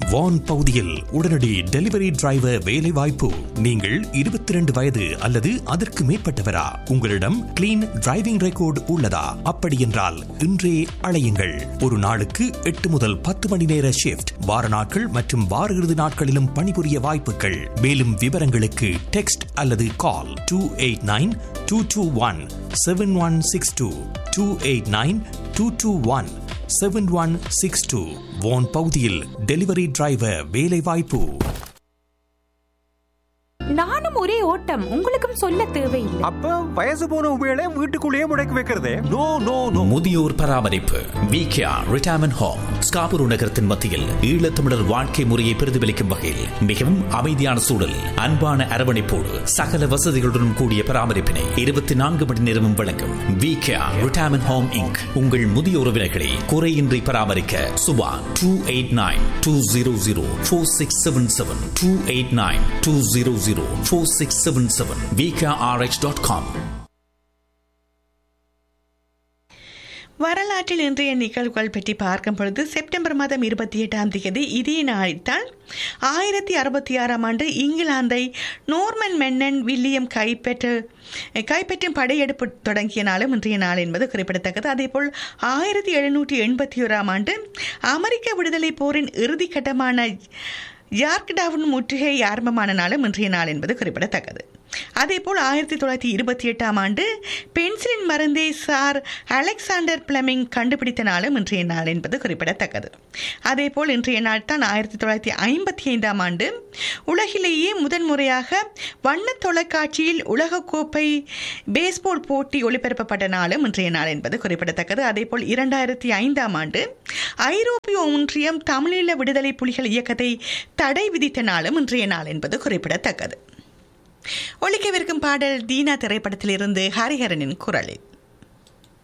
வான் பகுதியில் உடனடி delivery driver வேலை வாய்ப்பு நீங்கள் இருபத்தி ரெண்டு வயது அல்லது அதற்கு மேற்பட்டவரா உங்களிடம் கிளீன் டிரைவிங் ரெக்கார்டு உள்ளதா அப்படி என்றால் இன்றே அழையுங்கள் ஒரு நாளுக்கு எட்டு முதல் பத்து மணி நேர ஷிப்ட் வார நாட்கள் மற்றும் வார இறுதி நாட்களிலும் பணிபுரிய வாய்ப்புகள் மேலும் விவரங்களுக்கு டெக்ஸ்ட் அல்லது call two eight nine two two one seven one six two two eight nine two two one seven one six two one பகுதியில் டெலிவரி டிரைவர் வேலை வாய்ப்பு நானும் ஒரே ஓட்டம் உங்களுக்கும் சொல்ல தேவையில்லை அப்ப வயசு போன உபயோக வீட்டுக்குள்ளேயே முடக்கி வைக்கிறதே நோ நோ நோ முதியோர் பராமரிப்பு விகேஆர் ரிட்டையர்மெண்ட் ஹோம் ஸ்காபுரு நகரத்தின் மத்தியில் ஈழத்தமிழர் வாழ்க்கை முறையை பிரதிபலிக்கும் வகையில் மிகவும் அமைதியான சூழல் அன்பான அரவணைப்போடு சகல வசதிகளுடன் கூடிய பராமரிப்பினை இருபத்தி நான்கு மணி நேரமும் வழங்கும் விகேஆர் ரிட்டையர்மெண்ட் ஹோம் இங்க் உங்கள் முதிய உறவினர்களை குறையின்றி பராமரிக்க Subha two eight nine two zero zero four six seven seven two eight nine two zero zero four six seven seven VKRH dot com வரலாற்றில் இன்றைய நிகழ்வுகள் பற்றி பார்க்கும் பொழுது செப்டம்பர் மாதம் இருபத்தி எட்டாம் தேதி இதே நாளில்தான் ஆயிரத்தி அறுபத்தி ஆறாம் ஆண்டு இங்கிலாந்தை நோர்மன் மென்னன் வில்லியம் கைப்பற்ற கைப்பற்றும் படையெடுப்பு தொடங்கிய நாளும் இன்றைய நாள் என்பது குறிப்பிடத்தக்கது அதேபோல் ஆயிரத்தி எழுநூற்றி எண்பத்தி ஓராம் ஆண்டு அமெரிக்க விடுதலை போரின் இறுதிக்கட்டமான யார்க்டவுன் முற்றுகை ஆரம்பமான நாளும் இன்றைய நாள் என்பது குறிப்பிடத்தக்கது அதேபோல் ஆயிரத்தி தொள்ளாயிரத்தி இருபத்தி எட்டாம் ஆண்டு பென்சிலின் மருந்தை சார் அலெக்சாண்டர் பிளமிங் கண்டுபிடித்த நாளும் இன்றைய நாள் என்பது குறிப்பிடத்தக்கது அதேபோல் இன்றைய நாள் தான் ஆயிரத்தி தொள்ளாயிரத்தி ஐம்பத்தி ஐந்தாம் ஆண்டு உலகிலேயே முதன்முறையாக வண்ண தொலைக்காட்சியில் உலகக்கோப்பை பேஸ்பால் போட்டி ஒளிபரப்பப்பட்ட நாளும் இன்றைய நாள் என்பது குறிப்பிடத்தக்கது அதேபோல் இரண்டாயிரத்தி ஐந்தாம் ஆண்டு ஐரோப்பிய ஒன்றியம் தமிழீழ விடுதலை புலிகள் இயக்கத்தை தடை விதித்த நாளும் இன்றைய நாள் என்பது குறிப்பிடத்தக்கது ஒழிக்கவிருக்கும் பாடல் தீனா திரைப்படத்திலிருந்து ஹரிஹரனின் குரலில்